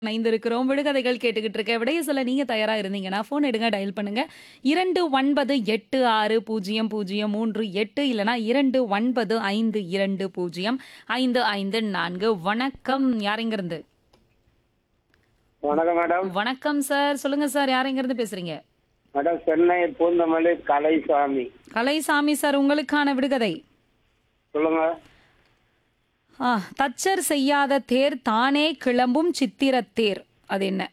இணைந்திருக்கிறோம் விடுகதைகள் கேட்டுக்கிட்டு இருக்க விடைய சொல்ல நீங்க தயாரா இருந்தீங்கன்னா போன் எடுங்க டயல் பண்ணுங்க இரண்டு ஒன்பது எட்டு ஆறு பூஜ்ஜியம் பூஜ்ஜியம் மூன்று எட்டு இல்லனா இரண்டு ஒன்பது ஐந்து இரண்டு பூஜ்ஜியம் ஐந்து ஐந்து நான்கு வணக்கம் யாரெங்கிருந்து வணக்கம் மேடம் வணக்கம் சார் சொல்லுங்க சார் யாரெங்கிருந்து பேசுறீங்க மேடம் சென்னை பூந்தமல்லி கலைசாமி கலைசாமி சார் உங்களுக்கான விடுகதை சொல்லுங்க ஆ, தச்சர் செய்யாத தேர் தானே கிளம்பும் சித்திரத்தேர் அது என்ன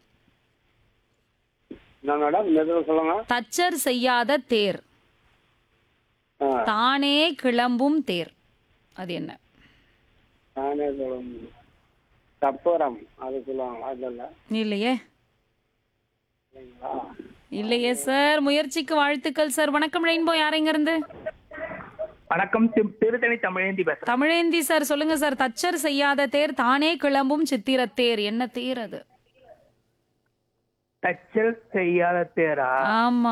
என்ன மேடம் மெதுவாக சொல்லுங்க தச்சர் செய்யாத தேர் ஆ, தானே கிளம்பும் தேர் அது என்ன நானே சொல்லுங்க கப்பூரம் அது சொல்லுவாங்க அதில் இல்லையே இல்லைங்களா இல்லையே சார் முயற்சிக்கு வாழ்த்துக்கள் சார் வணக்கம் ரெயின்போ யாரெங்க இருந்து வணக்கம் திரு- திருத்தணி தமிழேந்தி பேசுறேன் தமிழேந்தி சார் சொல்லுங்க சார் தச்சர் செய்யாத தேர் தானே கிளம்பும் சித்திரத்தேர் என்ன தேர் அது தச்சல் செய்யாத தேரா ஆமா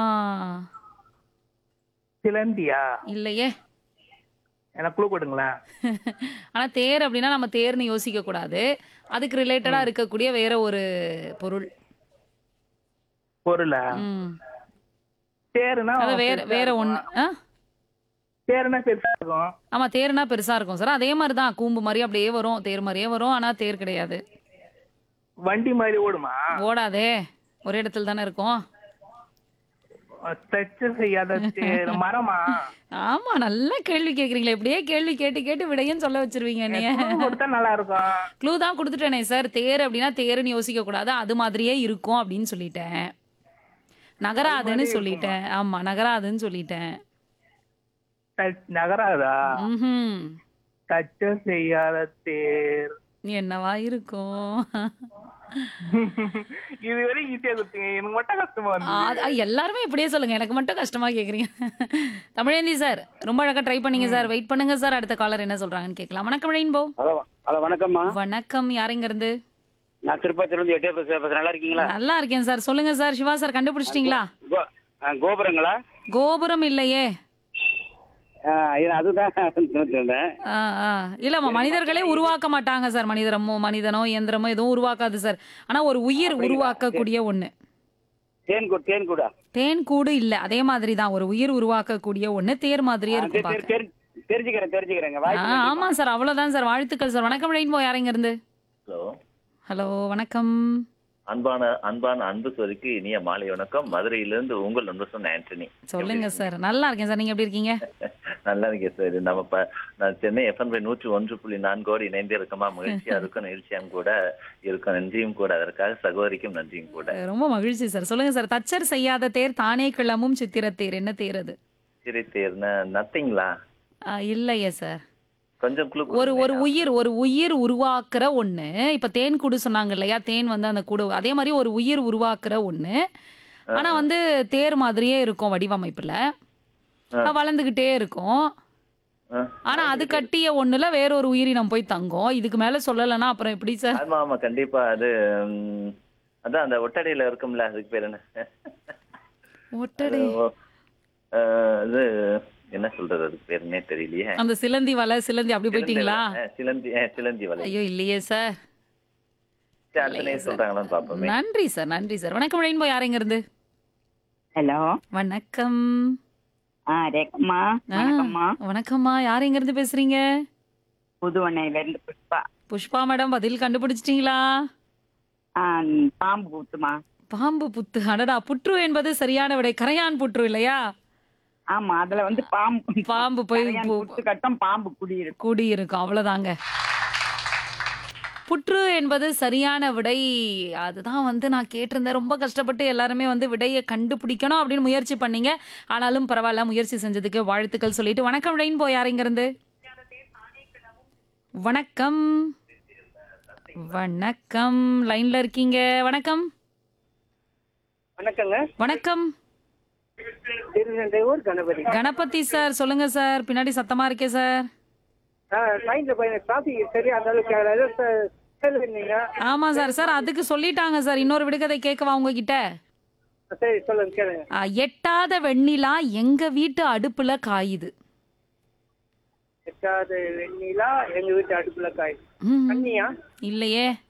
சிலந்தியா இல்லையே எனக்கு குழு கொடுங்களேன் ஆனா தேர் அப்படின்னா நம்ம தேர்னு யோசிக்க கூடாது அதுக்கு ரிலேட்டடா இருக்கக்கூடிய வேற ஒரு பொருள் பொருளா ம். தேருனா அது வேற வேற ஒண்ணு ஆ? தேருனா பெருசா இருக்கும் ஆமா தேர்னா பெருசா இருக்கும் சார் அதே மாதிரி தான் கூம்பு மாதிரி அப்படியே வரும் தேர் மாதிரியே வரும் ஆனா தேர் கிடையாது வண்டி மாதிரி ஓடுமா ஓடாதே ஒரே இடத்துல தானே இருக்கும் தச்சல் செய்யாத தேர் மரமா ஆமா நல்ல கேள்வி கேக்குறீங்களே இப்படியே கேள்வி கேட்டு கேட்டு விடையும் சொல்ல வச்சிருவீங்க என்னைய குழு கொடுத்தா நல்லா இருக்கும் க்ளூ தான் கொடுத்துட்டேனே சார் தேர் அப்படின்னா தேருன்னு யோசிக்க கூடாது அது மாதிரியே இருக்கும் அப்படின்னு சொல்லிட்டேன் நகராதுன்னு சொல்லிட்டேன் ஆமா நகராதுன்னு சொல்லிட்டேன் தச்- நகராதா ம்ஹும். தச்சல் செய்யாத தேர் என்னவா இருக்கும் இது வரைக்கும் ஈஸியா கொடுத்தீங்க எனக்கு மட்டும் கஷ்டமா வந்து ஆ, ஆ, எல்லாருமே இப்படியே சொல்லுங்க எனக்கு மட்டும் கஷ்டமா கேக்குறீங்க தமிழேந்தி சார் ரொம்ப அழகா ட்ரை பண்ணீங்க சார் வெயிட் பண்ணுங்க சார் அடுத்த காலர் என்ன சொல்றாங்கன்னு கேட்கலாம் வணக்கம் ரெயின்போ ஹலோ ஹலோ வணக்கம்மா வணக்கம் யாருங்க இருந்து நான் திருப்பத்திலிருந்து எட்டே பேசுகிறேன் பேசுகிறேன் நல்லா இருக்கீங்களா நல்லா இருக்கேன் சார் சொல்லுங்க சார் சிவா சார் கண்டுபிடிச்சிட்டீங்களா கோ ஆ, கோபுரங்களா கோபுரம் இல்லையே ஆ, இது அதுதான் இருந்தேன் ஆ, ஆ. இல்லம்மா மனிதர்களே உருவாக்க மாட்டாங்க சார் மனிதரமோ மனிதனோ இயந்திரமோ எதுவும் உருவாக்காது சார் ஆனா ஒரு உயிர் உருவாக்கக்கூடிய ஒண்ணு தேன் கூடு தேன் கூடா தேன் கூடு இல்ல அதே மாதிரி தான் ஒரு உயிர் உருவாக்கக்கூடிய ஒண்ணு தேர் மாதிரியே இருக்கும் தெரி- பார்க்க தெரி- தெரிஞ்சுக்கிறேன் தெரிஞ்சுக்கிறேங்க ஆ, வாய்ப்பு ஆமா சார் அவ்வளவுதான் சார் வாழ்த்துக்கள் சார் வணக்கம் ரெயின்போ யாரைங்க இருந்து ஹலோ ஹலோ வணக்கம் அன்பான அன்பான அன்பு சொதிக்கு இனிய மாலை வணக்கம் மதுரையிலிருந்து உங்கள் நண்பர் சொன்ன ஆண்டனி சொல்லுங்க சார் நல்லா இருக்கேன் சார் நீங்க எப்படி இருக்கீங்க நல்லா இருக்கேன் சார் நம்ம ப- நான் சென்னை எஃப்என் பை நூற்றி ஒன்று புள்ளி நான்கோடு இணைந்து இருக்கமா மகிழ்ச்சியா இருக்கும் நெகிழ்ச்சியாவும் கூட இருக்கும் நன்றியும் கூட அதற்காக சகோதரிக்கும் நன்றியும் கூட ரொம்ப மகிழ்ச்சி சார் சொல்லுங்க சார் தச்சர் செய்யாத தேர் தானே கிளம்பும் சித்திர தேர் என்ன தேர் அது சிறை தேர்ன நத்திங்களா ஆ, இல்லையே சார் கொஞ்சம் குழு ஒரு ஒரு உயிர் ஒரு உயிர் உருவாக்குற ஒண்ணு இப்ப தேன் கூடு சொன்னாங்க இல்லையா தேன் வந்து அந்த கூடு அதே மாதிரி ஒரு உயிர் உருவாக்குற ஒண்ணு ஆனா வந்து தேர் மாதிரியே இருக்கும் வடிவமைப்புல அது வளர்ந்துகிட்டே இருக்கும் ஆ. ஆனா அது கட்டிய ஒண்ணுல வேற ஒரு உயிரினம் போய் தங்கும் இதுக்கு மேல சொல்லலைன்னா அப்புறம் எப்படி சார் ஆமா ஆமா கண்டிப்பா அது ம், அதான் அந்த ஒட்டடையில இருக்கும்ல அதுக்கு பேர் என்ன ஒட்டடை ஓ, ஆ, இது என்ன சொல்றது அதுக்கு பேருன்னே தெரியலையே அந்த சிலந்தி வலை சிலந்தி அப்படி போயிட்டீங்களா ஆ, சிலந்தி ஆ, சிலந்தி வலை ஐயோ இல்லையே சார் சரி, அடுத்த நேரம் சொல்றாங்களான்னு பாப்போமே நன்றி சார் நன்றி சார் வணக்கம் ரெயின்போ யாரைங்க இருந்து ஹலோ வணக்கம் ஆ ரேக்கம்மா ஆ, வணக்கம்மா வணக்கம்மா யார் எங்க இருந்து பேசுறீங்க புதுவண்ணையில இருந்து புஷ்பா புஷ்பா மேடம் பதில் கண்டுபிடிச்சிட்டீங்களா ஆ பாம்பு கூத்துமா பாம்பு புத்து அடடா புற்று என்பது சரியான விடை கரையான் புற்று இல்லையா ஆமா அதுல வந்து பாம்பு பாம்பு போய் கரையான் பு- புத்து கட்டம் பாம்பு குடியிருக்கும் கூடி இருக்கும் அவ்வளவுதாங்க புற்று என்பது சரியான விடை அதுதான் வந்து நான் கேட்டிருந்தேன் ரொம்ப கஷ்டப்பட்டு எல்லாருமே வந்து விடையை கண்டுபிடிக்கணும் அப்படின்னு முயற்சி பண்ணீங்க ஆனாலும் பரவாயில்ல முயற்சி செஞ்சதுக்கு வாழ்த்துக்கள் சொல்லிட்டு வணக்கம் ரெயின்போ யாருங்க இருந்து வணக்கம் வணக்கம் லைன்ல இருக்கீங்க வணக்கம் வணக்கங்க வணக்கம் திருநெல்வேலூர் கணபதி கணபதி சார் சொல்லுங்க சார் பின்னாடி சத்தமா இருக்கே சார் ட்ரெயின்ல போய் டிராஃபிக் சரியா அந்த அளவுக்கு கேளுங்க ஆமா சார் சார் அதுக்கு சொல்லிட்டாங்க சார் இன்னொரு விடுகதை கேட்கவா உங்ககிட்ட சரி சொல்லுங்க கேளுங்க ஆ, எட்டாத வெண்ணிலா எங்க வீட்டு அடுப்புல காயுது எட்டாவது வெண்ணிலா எங்க வீட்டு அடுப்புல காய் ம், தண்ணியா இல்லையே